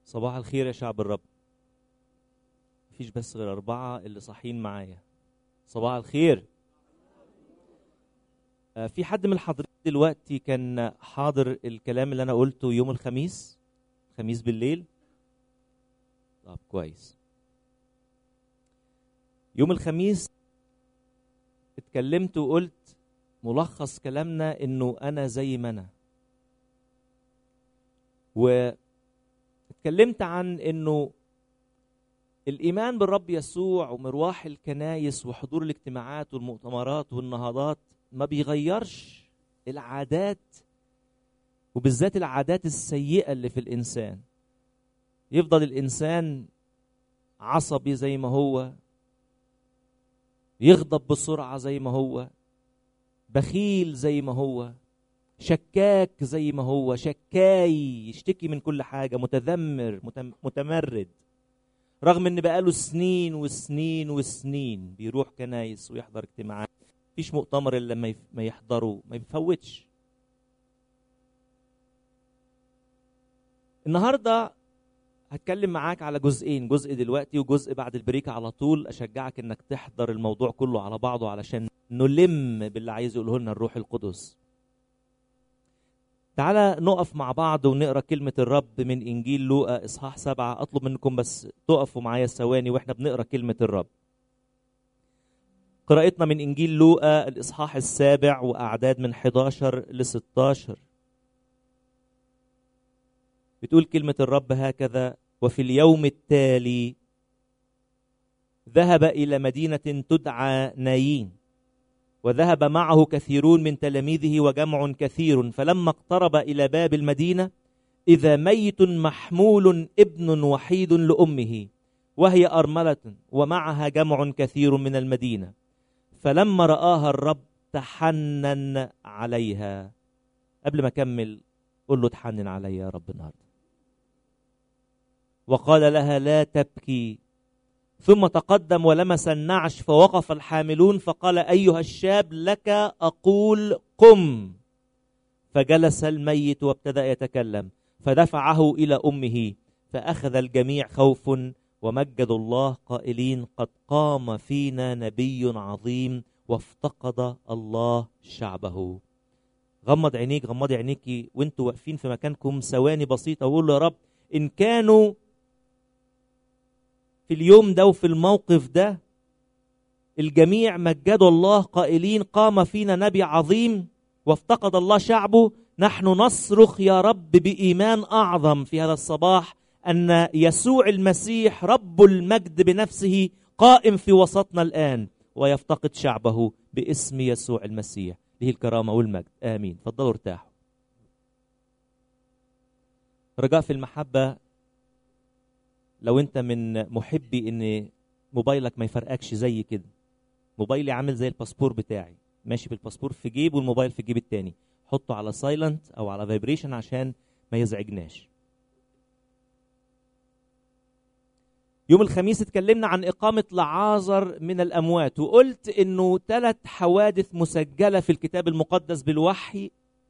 صباح الخير يا شعب الرب مفيش بس غير أربعة اللي صاحيين معايا صباح الخير آه، في حد من الحاضرين دلوقتي كان حاضر الكلام اللي أنا قلته يوم الخميس خميس بالليل طب كويس يوم الخميس اتكلمت وقلت ملخص كلامنا انه انا زي ما انا واتكلمت عن انه الايمان بالرب يسوع ومرواح الكنايس وحضور الاجتماعات والمؤتمرات والنهضات ما بيغيرش العادات وبالذات العادات السيئه اللي في الانسان يفضل الانسان عصبي زي ما هو يغضب بسرعه زي ما هو بخيل زي ما هو شكاك زي ما هو شكاي يشتكي من كل حاجه متذمر متم- متمرد رغم ان بقاله سنين وسنين وسنين بيروح كنايس ويحضر اجتماعات مفيش مؤتمر الا لما يف- ما يحضره ما بيفوتش النهارده هتكلم معاك على جزئين جزء دلوقتي وجزء بعد البريك على طول اشجعك انك تحضر الموضوع كله على بعضه علشان نلم باللي عايز يقوله لنا الروح القدس تعالى نقف مع بعض ونقرا كلمة الرب من إنجيل لوقا إصحاح سبعة أطلب منكم بس تقفوا معايا ثواني وإحنا بنقرا كلمة الرب. قراءتنا من إنجيل لوقا الإصحاح السابع وأعداد من 11 ل 16. بتقول كلمة الرب هكذا وفي اليوم التالي ذهب إلى مدينة تدعى نايين وذهب معه كثيرون من تلاميذه وجمع كثير فلما اقترب الى باب المدينه اذا ميت محمول ابن وحيد لامه وهي ارمله ومعها جمع كثير من المدينه فلما راها الرب تحنن عليها قبل ما اكمل قل له تحنن عليا يا رب النهارده وقال لها لا تبكي ثم تقدم ولمس النعش فوقف الحاملون فقال ايها الشاب لك اقول قم فجلس الميت وابتدا يتكلم فدفعه الى امه فاخذ الجميع خوف ومجدوا الله قائلين قد قام فينا نبي عظيم وافتقد الله شعبه غمض عينيك غمضي عينيكي وانتوا واقفين في مكانكم ثواني بسيطه وقول له يا رب ان كانوا في اليوم ده وفي الموقف ده الجميع مجدوا الله قائلين قام فينا نبي عظيم وافتقد الله شعبه نحن نصرخ يا رب بايمان اعظم في هذا الصباح ان يسوع المسيح رب المجد بنفسه قائم في وسطنا الان ويفتقد شعبه باسم يسوع المسيح له الكرامه والمجد امين تفضلوا ارتاحوا رجاء في المحبه لو انت من محبي ان موبايلك ما يفرقكش زي كده موبايلي عامل زي الباسبور بتاعي ماشي بالباسبور في جيب والموبايل في الجيب التاني حطه على سايلنت او على فايبريشن عشان ما يزعجناش يوم الخميس اتكلمنا عن إقامة لعازر من الأموات وقلت إنه ثلاث حوادث مسجلة في الكتاب المقدس بالوحي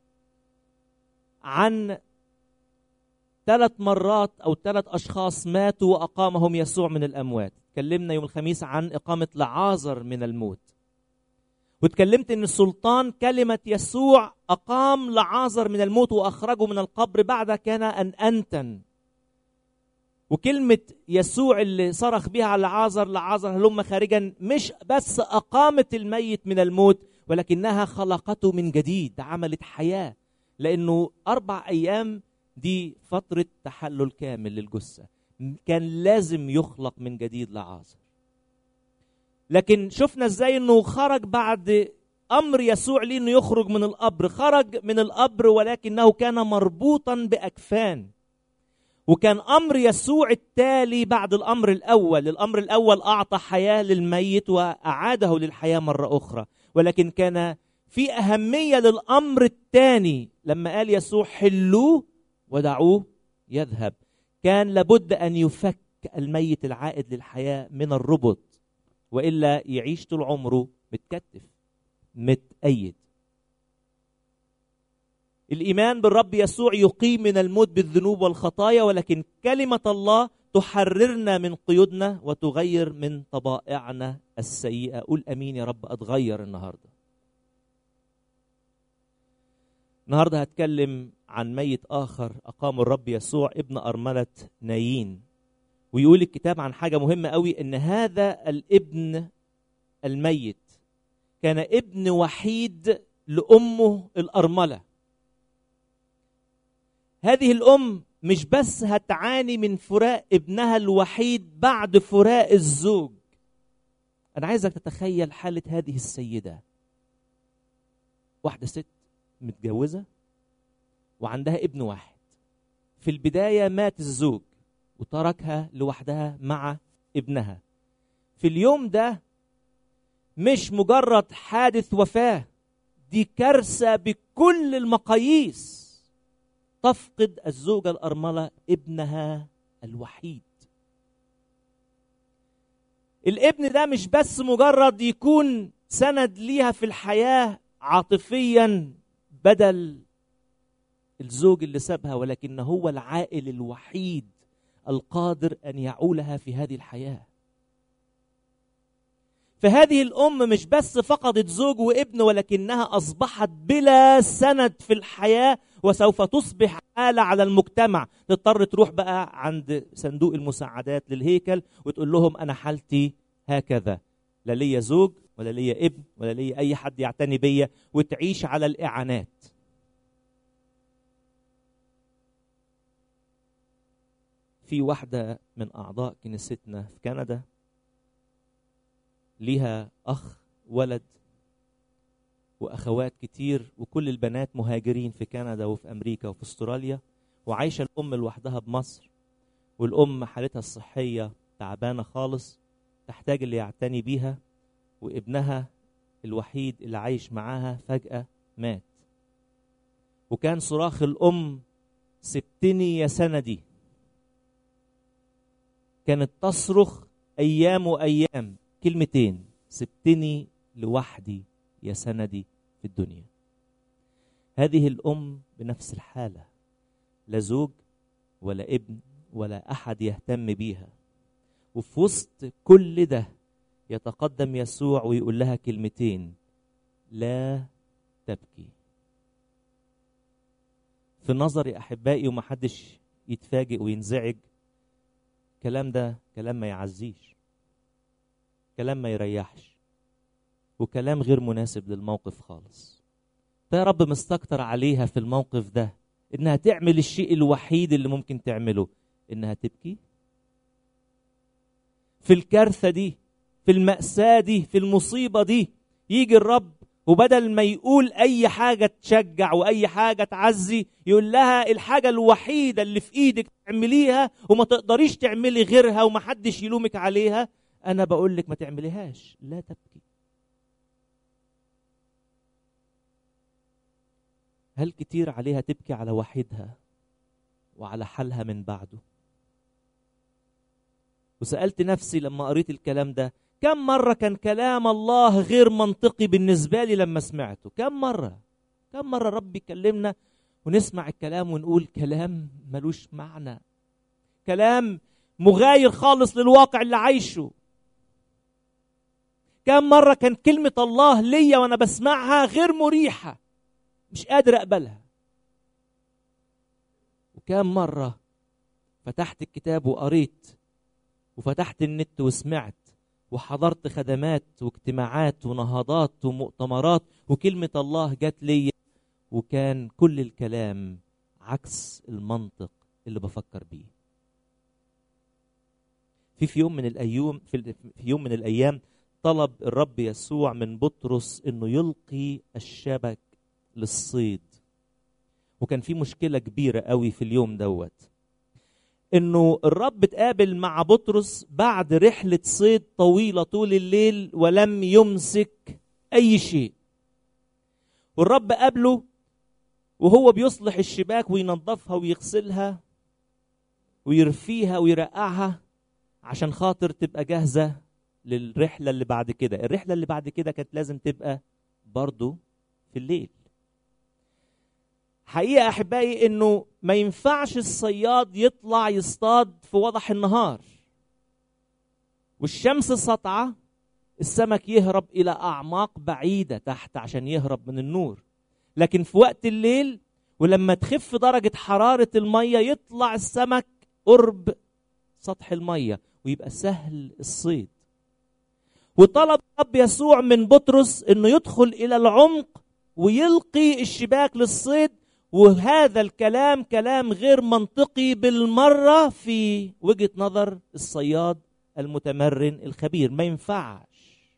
عن ثلاث مرات او ثلاث اشخاص ماتوا واقامهم يسوع من الاموات اتكلمنا يوم الخميس عن اقامه لعازر من الموت واتكلمت ان سلطان كلمه يسوع اقام لعازر من الموت واخرجه من القبر بعد كان ان انتن وكلمة يسوع اللي صرخ بها على لعازر لعازر هلم خارجا مش بس أقامت الميت من الموت ولكنها خلقته من جديد عملت حياة لأنه أربع أيام دي فترة تحلل كامل للجثة كان لازم يخلق من جديد لعازر لكن شفنا ازاي انه خرج بعد امر يسوع ليه انه يخرج من القبر خرج من القبر ولكنه كان مربوطا باكفان وكان امر يسوع التالي بعد الامر الاول الامر الاول اعطى حياه للميت واعاده للحياه مره اخرى ولكن كان في اهميه للامر الثاني لما قال يسوع حلوه ودعوه يذهب كان لابد ان يفك الميت العائد للحياه من الربط والا يعيش طول عمره متكتف متأيد الايمان بالرب يسوع يقيم من الموت بالذنوب والخطايا ولكن كلمه الله تحررنا من قيودنا وتغير من طبائعنا السيئه قول امين يا رب اتغير النهارده النهارده هتكلم عن ميت اخر اقام الرب يسوع ابن ارمله نايين ويقول الكتاب عن حاجه مهمه قوي ان هذا الابن الميت كان ابن وحيد لامه الارمله هذه الام مش بس هتعاني من فراق ابنها الوحيد بعد فراق الزوج انا عايزك تتخيل حاله هذه السيده واحده ست متجوزه وعندها ابن واحد في البدايه مات الزوج وتركها لوحدها مع ابنها في اليوم ده مش مجرد حادث وفاه دي كارثه بكل المقاييس تفقد الزوجه الارمله ابنها الوحيد الابن ده مش بس مجرد يكون سند ليها في الحياه عاطفيا بدل الزوج اللي سابها ولكن هو العائل الوحيد القادر ان يعولها في هذه الحياه فهذه الام مش بس فقدت زوج وابن ولكنها اصبحت بلا سند في الحياه وسوف تصبح آلة على المجتمع تضطر تروح بقى عند صندوق المساعدات للهيكل وتقول لهم انا حالتي هكذا لا ليا زوج ولا ليا ابن ولا ليا اي حد يعتني بيا وتعيش على الاعانات في واحدة من أعضاء كنيستنا في كندا ليها أخ ولد وأخوات كتير وكل البنات مهاجرين في كندا وفي أمريكا وفي أستراليا وعايشة الأم لوحدها بمصر والأم حالتها الصحية تعبانة خالص تحتاج اللي يعتني بيها وابنها الوحيد اللي عايش معاها فجأة مات وكان صراخ الأم سبتني يا سندي كانت تصرخ ايام وايام كلمتين سبتني لوحدي يا سندي في الدنيا هذه الام بنفس الحاله لا زوج ولا ابن ولا احد يهتم بيها وفي وسط كل ده يتقدم يسوع ويقول لها كلمتين لا تبكي في نظري احبائي ومحدش يتفاجئ وينزعج الكلام ده كلام ما يعزيش كلام ما يريحش وكلام غير مناسب للموقف خالص فيا رب مستكتر عليها في الموقف ده انها تعمل الشيء الوحيد اللي ممكن تعمله انها تبكي في الكارثه دي في الماساه دي في المصيبه دي يجي الرب وبدل ما يقول اي حاجه تشجع واي حاجه تعزي يقول لها الحاجه الوحيده اللي في ايدك تعمليها وما تقدريش تعملي غيرها ومحدش يلومك عليها انا بقول لك ما تعمليهاش لا تبكي هل كتير عليها تبكي على وحيدها وعلى حالها من بعده وسالت نفسي لما قريت الكلام ده كم مرة كان كلام الله غير منطقي بالنسبة لي لما سمعته كم مرة كم مرة رب يكلمنا ونسمع الكلام ونقول كلام ملوش معنى كلام مغاير خالص للواقع اللي عايشه كم مرة كان كلمة الله ليا وأنا بسمعها غير مريحة مش قادر أقبلها وكم مرة فتحت الكتاب وقريت وفتحت النت وسمعت وحضرت خدمات واجتماعات ونهضات ومؤتمرات وكلمة الله جت لي وكان كل الكلام عكس المنطق اللي بفكر بيه في في يوم من الايام في في يوم من الايام طلب الرب يسوع من بطرس انه يلقي الشبك للصيد وكان في مشكله كبيره قوي في اليوم دوت انه الرب اتقابل مع بطرس بعد رحله صيد طويله طول الليل ولم يمسك اي شيء والرب قابله وهو بيصلح الشباك وينظفها ويغسلها ويرفيها ويرقعها عشان خاطر تبقى جاهزه للرحله اللي بعد كده الرحله اللي بعد كده كانت لازم تبقى برضه في الليل حقيقه احبائي انه ما ينفعش الصياد يطلع يصطاد في وضح النهار والشمس سطعه السمك يهرب الى اعماق بعيده تحت عشان يهرب من النور لكن في وقت الليل ولما تخف درجه حراره الميه يطلع السمك قرب سطح الميه ويبقى سهل الصيد وطلب الرب يسوع من بطرس انه يدخل الى العمق ويلقي الشباك للصيد وهذا الكلام كلام غير منطقي بالمره في وجهه نظر الصياد المتمرن الخبير ما ينفعش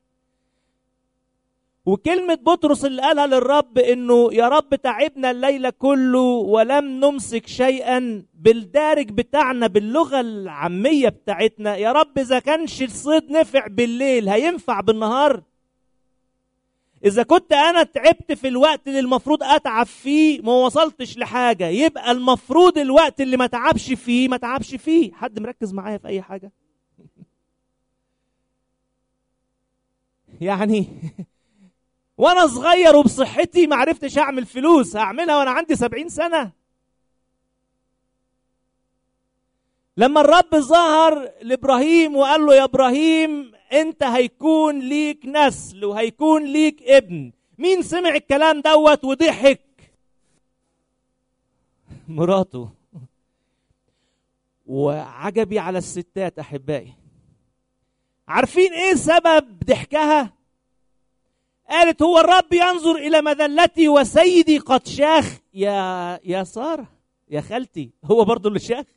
وكلمة بطرس اللي قالها للرب انه يا رب تعبنا الليلة كله ولم نمسك شيئا بالدارج بتاعنا باللغة العامية بتاعتنا يا رب اذا كانش الصيد نفع بالليل هينفع بالنهار اذا كنت انا تعبت في الوقت اللي المفروض اتعب فيه ما وصلتش لحاجة يبقى المفروض الوقت اللي ما تعبش فيه ما تعبش فيه حد مركز معايا في اي حاجة يعني وانا صغير وبصحتي ما عرفتش اعمل فلوس هعملها وانا عندي سبعين سنة لما الرب ظهر لابراهيم وقال له يا ابراهيم انت هيكون ليك نسل وهيكون ليك ابن مين سمع الكلام دوت وضحك مراته وعجبي على الستات احبائي عارفين ايه سبب ضحكها قالت هو الرب ينظر الى مذلتي وسيدي قد شاخ يا يا ساره يا خالتي هو برضو اللي شاخ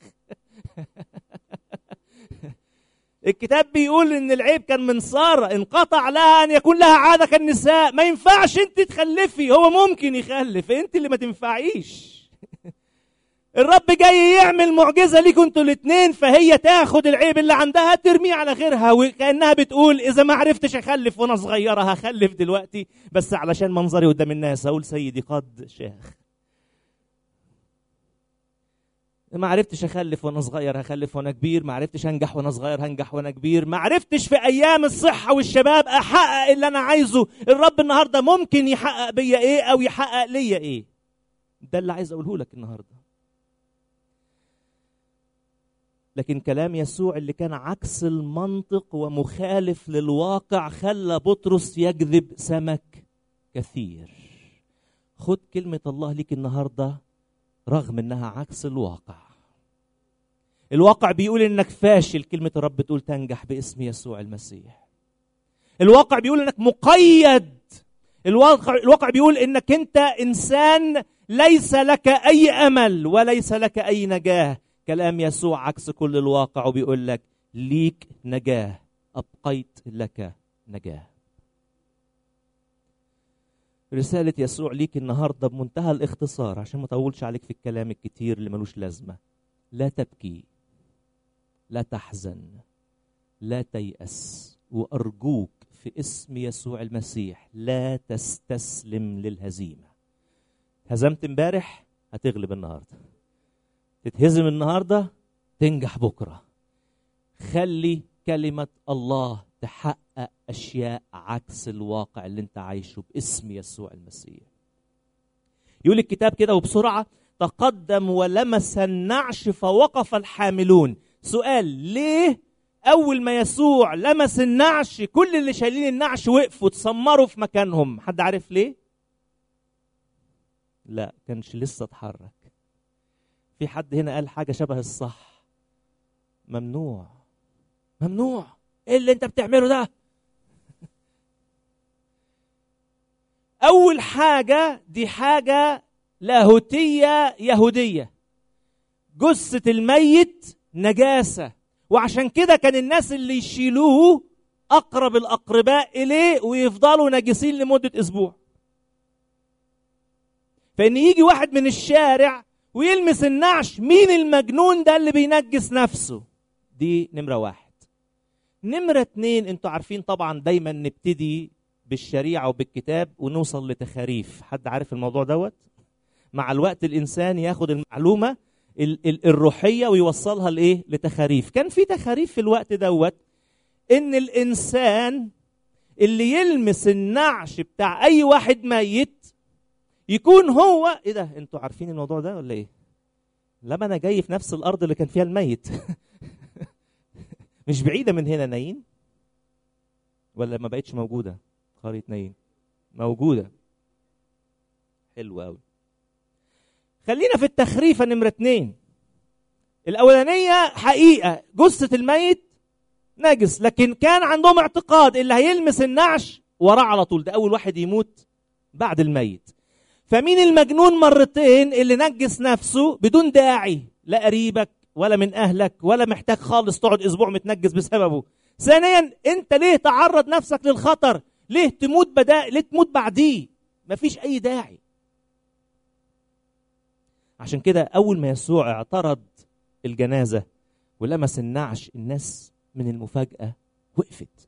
الكتاب بيقول ان العيب كان من ساره انقطع لها ان يكون لها عاده كالنساء ما ينفعش انت تخلفي هو ممكن يخلف انت اللي ما تنفعيش الرب جاي يعمل معجزه ليكم انتوا الاثنين فهي تاخد العيب اللي عندها ترميه على غيرها وكانها بتقول اذا ما عرفتش اخلف وانا صغيره هخلف دلوقتي بس علشان منظري قدام الناس اقول سيدي قد شاخ ما عرفتش اخلف وانا صغير هخلف وانا كبير ما عرفتش انجح وانا صغير هنجح وانا كبير ما عرفتش في ايام الصحه والشباب احقق اللي انا عايزه الرب النهارده ممكن يحقق بيا ايه او يحقق ليا ايه ده اللي عايز اقوله لك النهارده لكن كلام يسوع اللي كان عكس المنطق ومخالف للواقع خلى بطرس يجذب سمك كثير خد كلمة الله ليك النهاردة رغم انها عكس الواقع الواقع بيقول انك فاشل كلمة الرب بتقول تنجح باسم يسوع المسيح الواقع بيقول انك مقيد الواقع الواقع بيقول انك انت انسان ليس لك اي امل وليس لك اي نجاه كلام يسوع عكس كل الواقع وبيقول لك ليك نجاه ابقيت لك نجاه رسالة يسوع ليك النهارده بمنتهى الاختصار عشان ما اطولش عليك في الكلام الكتير اللي ملوش لازمة لا تبكي لا تحزن لا تيأس وأرجوك في اسم يسوع المسيح لا تستسلم للهزيمة هزمت امبارح هتغلب النهارده تتهزم النهارده تنجح بكره خلي كلمه الله تحقق اشياء عكس الواقع اللي انت عايشه باسم يسوع المسيح يقول الكتاب كده وبسرعه تقدم ولمس النعش فوقف الحاملون سؤال ليه اول ما يسوع لمس النعش كل اللي شايلين النعش وقفوا اتسمروا في مكانهم حد عارف ليه لا كانش لسه اتحرك في حد هنا قال حاجه شبه الصح ممنوع ممنوع ايه اللي انت بتعمله ده اول حاجه دي حاجه لاهوتيه يهوديه جثه الميت نجاسه وعشان كده كان الناس اللي يشيلوه اقرب الاقرباء اليه ويفضلوا نجسين لمده اسبوع فان يجي واحد من الشارع ويلمس النعش مين المجنون ده اللي بينجس نفسه دي نمرة واحد نمرة اتنين انتوا عارفين طبعا دايما نبتدي بالشريعة وبالكتاب ونوصل لتخاريف حد عارف الموضوع دوت مع الوقت الإنسان ياخد المعلومة ال- ال- الروحية ويوصلها لإيه لتخاريف كان في تخاريف في الوقت دوت إن الإنسان اللي يلمس النعش بتاع أي واحد ميت يكون هو ايه ده انتوا عارفين الموضوع ده ولا ايه لما انا جاي في نفس الارض اللي كان فيها الميت مش بعيده من هنا نايين ولا ما بقتش موجوده قريه نايين موجوده حلو قوي خلينا في التخريفه نمره اتنين الاولانيه حقيقه جثه الميت نجس لكن كان عندهم اعتقاد اللي هيلمس النعش وراه على طول ده اول واحد يموت بعد الميت فمين المجنون مرتين اللي نجس نفسه بدون داعي لا قريبك ولا من اهلك ولا محتاج خالص تقعد اسبوع متنجس بسببه ثانيا انت ليه تعرض نفسك للخطر ليه تموت بدا ليه تموت بعديه مفيش اي داعي عشان كده اول ما يسوع اعترض الجنازه ولمس النعش الناس من المفاجاه وقفت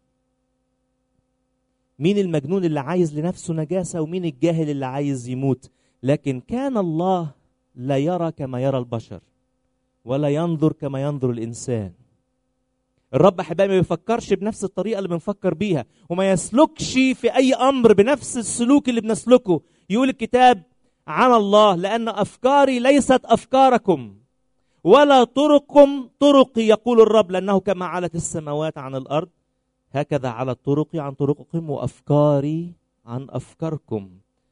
مين المجنون اللي عايز لنفسه نجاسه ومين الجاهل اللي عايز يموت لكن كان الله لا يرى كما يرى البشر ولا ينظر كما ينظر الانسان الرب احبائي ما بيفكرش بنفس الطريقه اللي بنفكر بيها وما يسلكش في اي امر بنفس السلوك اللي بنسلكه يقول الكتاب عن الله لان افكاري ليست افكاركم ولا طرقكم طرقي يقول الرب لانه كما علت السماوات عن الارض هكذا على طرقي عن طرقكم وافكاري عن افكاركم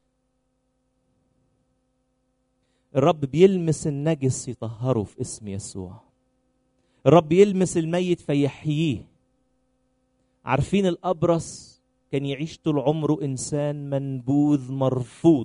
الرب بيلمس النجس يطهره في اسم يسوع الرب يلمس الميت فيحييه عارفين الابرص كان يعيش طول عمره انسان منبوذ مرفوض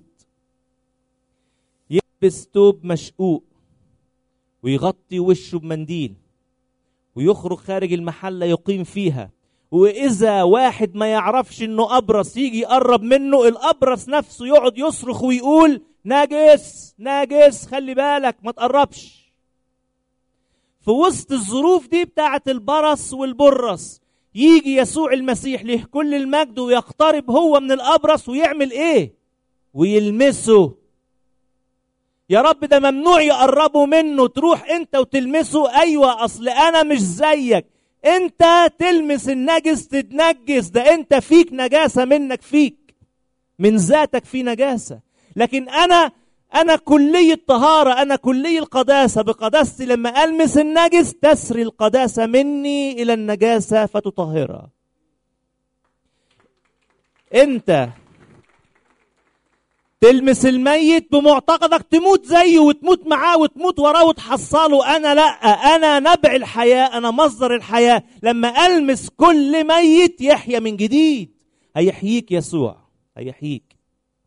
يلبس توب مشقوق ويغطي وشه بمنديل ويخرج خارج المحلة يقيم فيها وإذا واحد ما يعرفش إنه أبرص يجي يقرب منه الأبرص نفسه يقعد يصرخ ويقول ناجس ناجس خلي بالك ما تقربش في وسط الظروف دي بتاعة البرص والبرص يجي يسوع المسيح له كل المجد ويقترب هو من الأبرص ويعمل إيه؟ ويلمسه يا رب ده ممنوع يقربوا منه تروح انت وتلمسه ايوه اصل انا مش زيك انت تلمس النجس تتنجس ده انت فيك نجاسه منك فيك من ذاتك في نجاسه لكن انا انا كلي الطهاره انا كلي القداسه بقداستي لما المس النجس تسري القداسه مني الى النجاسه فتطهرها انت تلمس الميت بمعتقدك تموت زيه وتموت معاه وتموت وراه وتحصله انا لا انا نبع الحياه انا مصدر الحياه لما المس كل ميت يحيا من جديد هيحييك يسوع هيحييك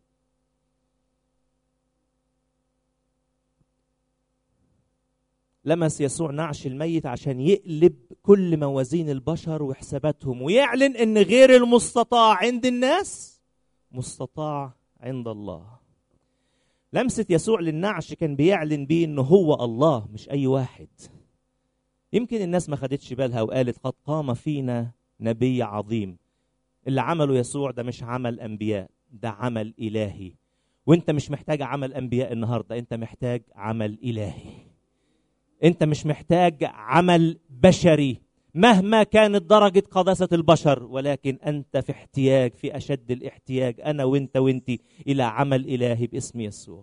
لمس يسوع نعش الميت عشان يقلب كل موازين البشر وحساباتهم ويعلن ان غير المستطاع عند الناس مستطاع عند الله لمسة يسوع للنعش كان بيعلن بيه انه هو الله مش اي واحد يمكن الناس ما خدتش بالها وقالت قد قام فينا نبي عظيم اللي عمله يسوع ده مش عمل انبياء ده عمل الهي وانت مش محتاج عمل انبياء النهارده انت محتاج عمل الهي انت مش محتاج عمل بشري مهما كانت درجة قداسة البشر ولكن أنت في احتياج في أشد الاحتياج أنا وأنت وأنت إلى عمل إلهي باسم يسوع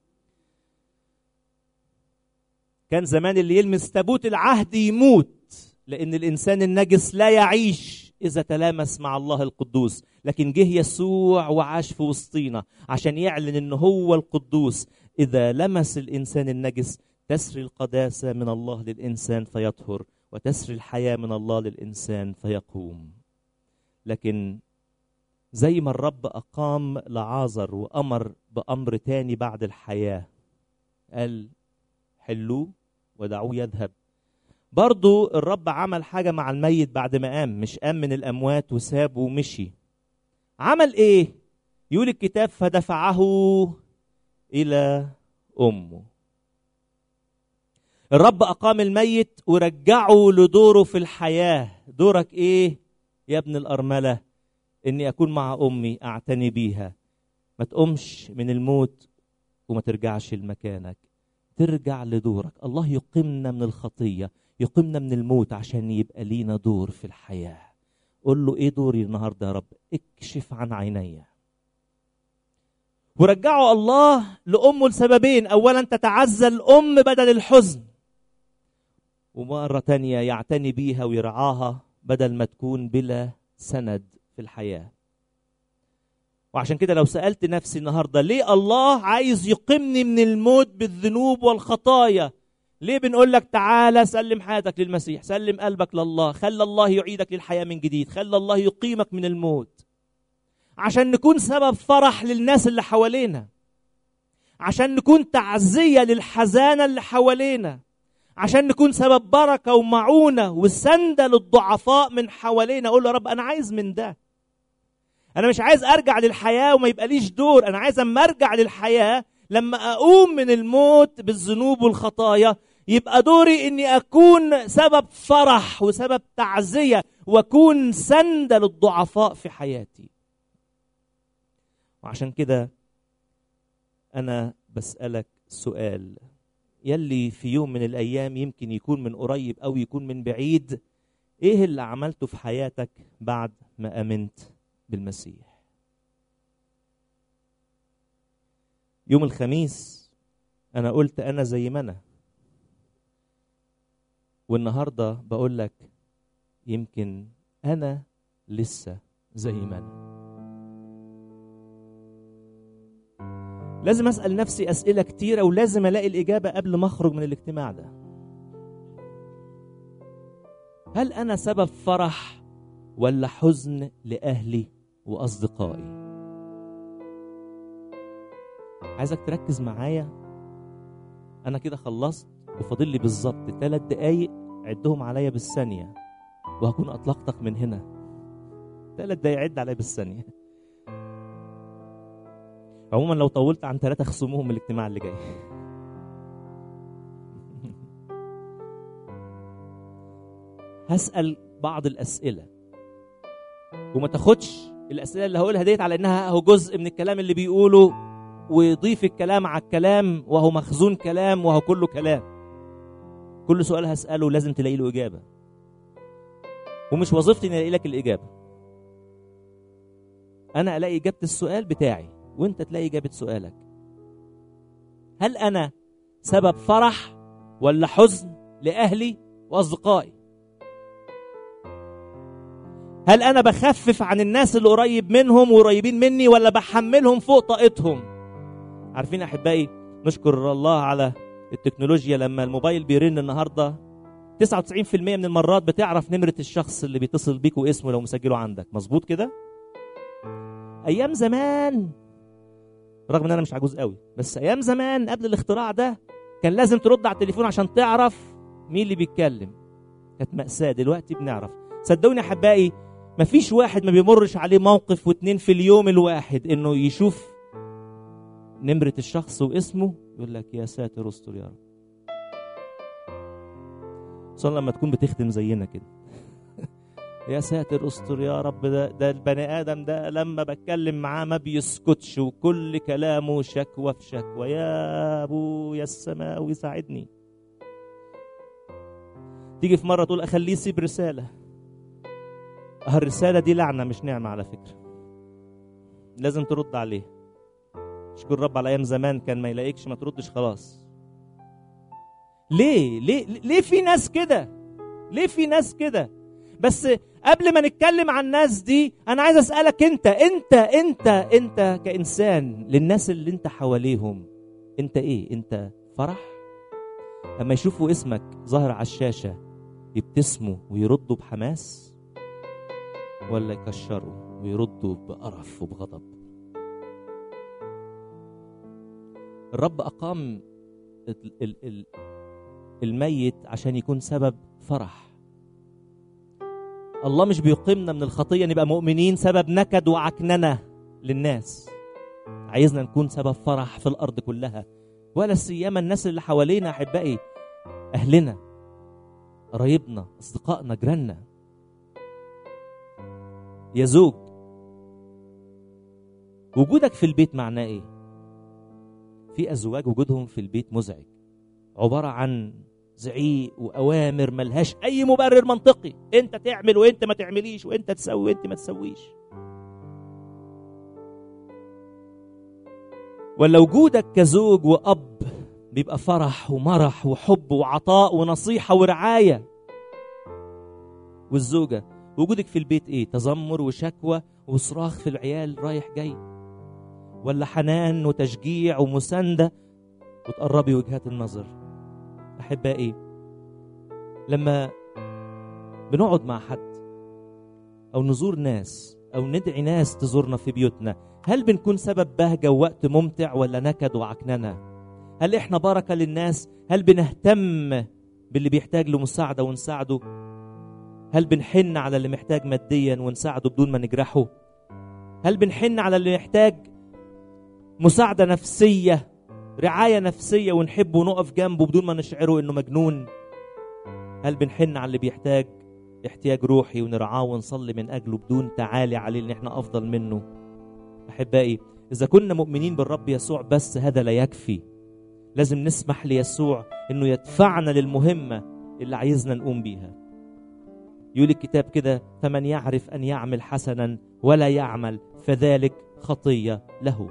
كان زمان اللي يلمس تابوت العهد يموت لأن الإنسان النجس لا يعيش إذا تلامس مع الله القدوس لكن جه يسوع وعاش في وسطينا عشان يعلن أنه هو القدوس إذا لمس الإنسان النجس تسري القداسة من الله للإنسان فيطهر وتسري الحياة من الله للإنسان فيقوم لكن زي ما الرب أقام لعازر وأمر بأمر تاني بعد الحياة قال حلوه ودعوه يذهب برضو الرب عمل حاجة مع الميت بعد ما قام مش قام من الأموات وسابه ومشي عمل إيه؟ يقول الكتاب فدفعه إلى أمه الرب أقام الميت ورجعه لدوره في الحياة دورك إيه يا ابن الأرملة إني أكون مع أمي أعتني بيها ما تقومش من الموت وما ترجعش لمكانك ترجع لدورك الله يقيمنا من الخطية يقيمنا من الموت عشان يبقى لينا دور في الحياة قول له إيه دوري النهاردة يا رب اكشف عن عيني ورجعوا الله لأمه لسببين أولا تتعزى الأم بدل الحزن ومرة تانية يعتني بيها ويرعاها بدل ما تكون بلا سند في الحياة وعشان كده لو سألت نفسي النهاردة ليه الله عايز يقمني من الموت بالذنوب والخطايا ليه بنقول لك تعالى سلم حياتك للمسيح سلم قلبك لله خلى الله يعيدك للحياة من جديد خلى الله يقيمك من الموت عشان نكون سبب فرح للناس اللي حوالينا عشان نكون تعزية للحزانة اللي حوالينا عشان نكون سبب بركة ومعونة وسندة للضعفاء من حوالينا أقول له يا رب أنا عايز من ده أنا مش عايز أرجع للحياة وما يبقى ليش دور أنا عايز أما أرجع للحياة لما أقوم من الموت بالذنوب والخطايا يبقى دوري إني أكون سبب فرح وسبب تعزية وأكون سندة للضعفاء في حياتي وعشان كده أنا بسألك سؤال يلي في يوم من الأيام يمكن يكون من قريب أو يكون من بعيد إيه اللي عملته في حياتك بعد ما آمنت بالمسيح يوم الخميس أنا قلت أنا زي ما أنا والنهاردة بقول لك يمكن أنا لسه زي ما أنا لازم اسال نفسي اسئله كتيره ولازم الاقي الاجابه قبل ما اخرج من الاجتماع ده هل انا سبب فرح ولا حزن لاهلي واصدقائي عايزك تركز معايا انا كده خلصت وفاضل لي بالظبط ثلاث دقايق عدهم عليا بالثانيه وهكون اطلقتك من هنا ثلاث دقايق عد عليا بالثانيه عموما لو طولت عن ثلاثة خصومهم الاجتماع اللي جاي هسأل بعض الأسئلة وما تاخدش الأسئلة اللي هقولها ديت على إنها هو جزء من الكلام اللي بيقوله ويضيف الكلام على الكلام وهو مخزون كلام وهو كله كلام كل سؤال هسأله لازم تلاقي له إجابة ومش وظيفتي إني ألاقي لك الإجابة أنا ألاقي إجابة السؤال بتاعي وانت تلاقي اجابه سؤالك هل انا سبب فرح ولا حزن لاهلي واصدقائي هل انا بخفف عن الناس اللي قريب منهم وقريبين مني ولا بحملهم فوق طاقتهم عارفين احبائي نشكر الله على التكنولوجيا لما الموبايل بيرن النهارده 99% من المرات بتعرف نمرة الشخص اللي بيتصل بيك واسمه لو مسجله عندك مظبوط كده ايام زمان رغم ان انا مش عجوز قوي بس ايام زمان قبل الاختراع ده كان لازم ترد على التليفون عشان تعرف مين اللي بيتكلم كانت مأساة دلوقتي بنعرف صدقوني يا احبائي مفيش واحد ما بيمرش عليه موقف واتنين في اليوم الواحد انه يشوف نمرة الشخص واسمه يقول لك يا ساتر استر يا رب خصوصا لما تكون بتخدم زينا كده يا ساتر استر يا رب ده, ده البني ادم ده لما بتكلم معاه ما بيسكتش وكل كلامه شكوى في شكوى يا ابويا السماوي ساعدني تيجي في مره تقول اخليه يسيب رساله الرساله دي لعنه مش نعمه على فكره لازم ترد عليه اشكر رب على ايام زمان كان ما يلاقيكش ما تردش خلاص ليه ليه ليه في ناس كده ليه في ناس كده بس قبل ما نتكلم عن الناس دي انا عايز اسالك انت انت انت انت كانسان للناس اللي انت حواليهم انت ايه انت فرح لما يشوفوا اسمك ظاهر على الشاشه يبتسموا ويردوا بحماس ولا يكشروا ويردوا بقرف وبغضب الرب اقام الميت عشان يكون سبب فرح الله مش بيقيمنا من الخطية نبقى مؤمنين سبب نكد وعكننة للناس عايزنا نكون سبب فرح في الأرض كلها ولا سيما الناس اللي حوالينا أحبائي أهلنا قرايبنا أصدقائنا جيراننا يا زوج وجودك في البيت معناه إيه؟ في أزواج وجودهم في البيت مزعج عبارة عن زعيق واوامر ملهاش اي مبرر منطقي انت تعمل وانت ما تعمليش وانت تسوي وانت ما تسويش ولا وجودك كزوج واب بيبقى فرح ومرح وحب وعطاء ونصيحه ورعايه والزوجه وجودك في البيت ايه تذمر وشكوى وصراخ في العيال رايح جاي ولا حنان وتشجيع ومسانده وتقربي وجهات النظر احبائي لما بنقعد مع حد او نزور ناس او ندعي ناس تزورنا في بيوتنا هل بنكون سبب بهجه ووقت ممتع ولا نكد وعكننه هل احنا بركه للناس هل بنهتم باللي بيحتاج لمساعده ونساعده هل بنحن على اللي محتاج ماديا ونساعده بدون ما نجرحه هل بنحن على اللي محتاج مساعده نفسيه رعايه نفسيه ونحبه ونقف جنبه بدون ما نشعره انه مجنون هل بنحن على اللي بيحتاج احتياج روحي ونرعاه ونصلي من اجله بدون تعالي عليه ان احنا افضل منه احبائي اذا كنا مؤمنين بالرب يسوع بس هذا لا يكفي لازم نسمح ليسوع انه يدفعنا للمهمه اللي عايزنا نقوم بيها يقول الكتاب كده فمن يعرف ان يعمل حسنا ولا يعمل فذلك خطيه له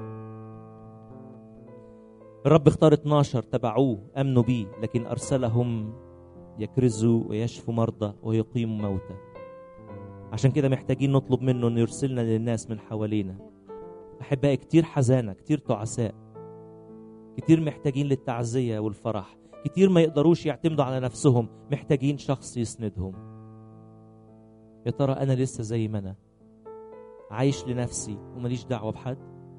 الرب اختار 12 تبعوه امنوا بيه لكن ارسلهم يكرزوا ويشفوا مرضى ويقيموا موتى عشان كده محتاجين نطلب منه انه يرسلنا للناس من حوالينا احبائي كتير حزانه كتير تعساء كتير محتاجين للتعزيه والفرح كتير ما يقدروش يعتمدوا على نفسهم محتاجين شخص يسندهم يا ترى انا لسه زي ما انا عايش لنفسي ومليش دعوه بحد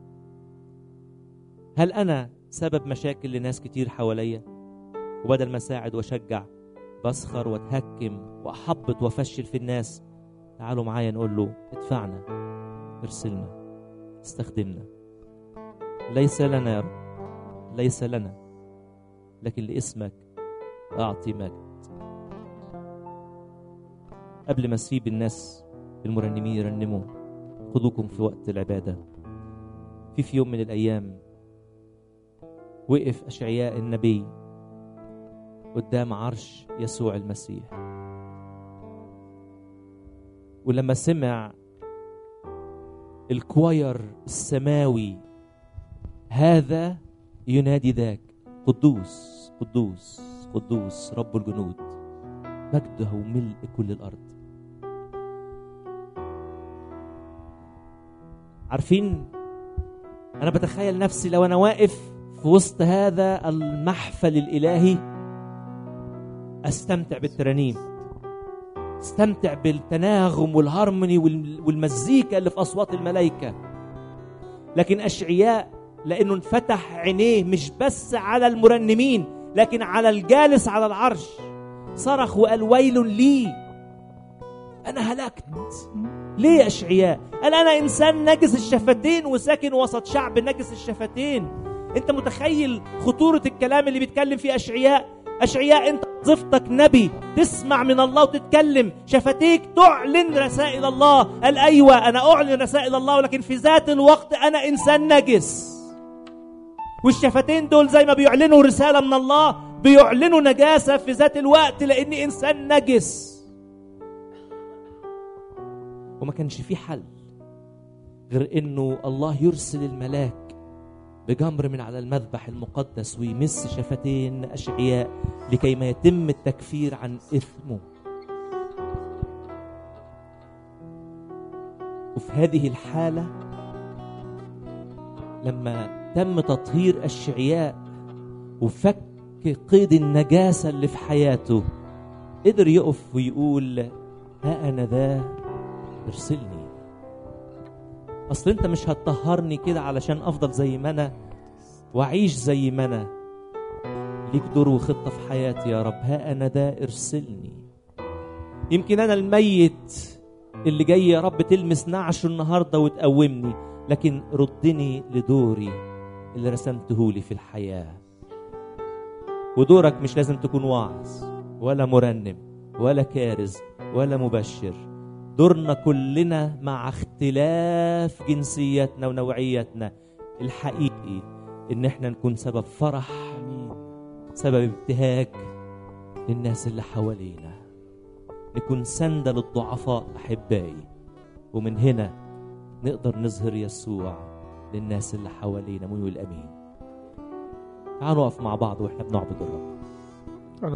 هل انا سبب مشاكل لناس كتير حواليا وبدل ما اساعد واشجع بسخر واتهكم واحبط وافشل في الناس تعالوا معايا نقول له ادفعنا ارسلنا استخدمنا ليس لنا يا رب ليس لنا لكن لاسمك اعطي مجد قبل ما اسيب الناس المرنمين يرنموا خذوكم في وقت العباده في في يوم من الايام وقف اشعياء النبي قدام عرش يسوع المسيح ولما سمع الكواير السماوي هذا ينادي ذاك قدوس قدوس قدوس رب الجنود مجده ملء كل الارض عارفين انا بتخيل نفسي لو انا واقف في وسط هذا المحفل الالهي استمتع بالترانيم استمتع بالتناغم والهارموني والمزيكا اللي في اصوات الملائكه لكن اشعياء لانه انفتح عينيه مش بس على المرنمين لكن على الجالس على العرش صرخ وقال ويل لي انا هلكت ليه يا اشعياء قال انا انسان نجس الشفتين وساكن وسط شعب نجس الشفتين انت متخيل خطوره الكلام اللي بيتكلم فيه اشعياء اشعياء انت وظيفتك نبي تسمع من الله وتتكلم شفتيك تعلن رسائل الله قال ايوه انا اعلن رسائل الله ولكن في ذات الوقت انا انسان نجس والشفتين دول زي ما بيعلنوا رساله من الله بيعلنوا نجاسه في ذات الوقت لاني انسان نجس وما كانش في حل غير انه الله يرسل الملاك بجمر من على المذبح المقدس ويمس شفتين اشعياء لكي ما يتم التكفير عن اثمه وفي هذه الحاله لما تم تطهير اشعياء وفك قيد النجاسه اللي في حياته قدر يقف ويقول ها انا ذا ارسلني اصل انت مش هتطهرني كده علشان افضل زي ما انا واعيش زي ما انا ليك دور وخطه في حياتي يا رب ها انا ده ارسلني يمكن انا الميت اللي جاي يا رب تلمس نعشه النهارده وتقومني لكن ردني لدوري اللي رسمته لي في الحياه ودورك مش لازم تكون واعظ ولا مرنم ولا كارز ولا مبشر دورنا كلنا مع اختلاف جنسياتنا ونوعياتنا الحقيقي ان احنا نكون سبب فرح سبب ابتهاج للناس اللي حوالينا نكون سندة للضعفاء احبائي ومن هنا نقدر نظهر يسوع للناس اللي حوالينا مين يقول امين تعالوا نقف مع بعض واحنا بنعبد الرب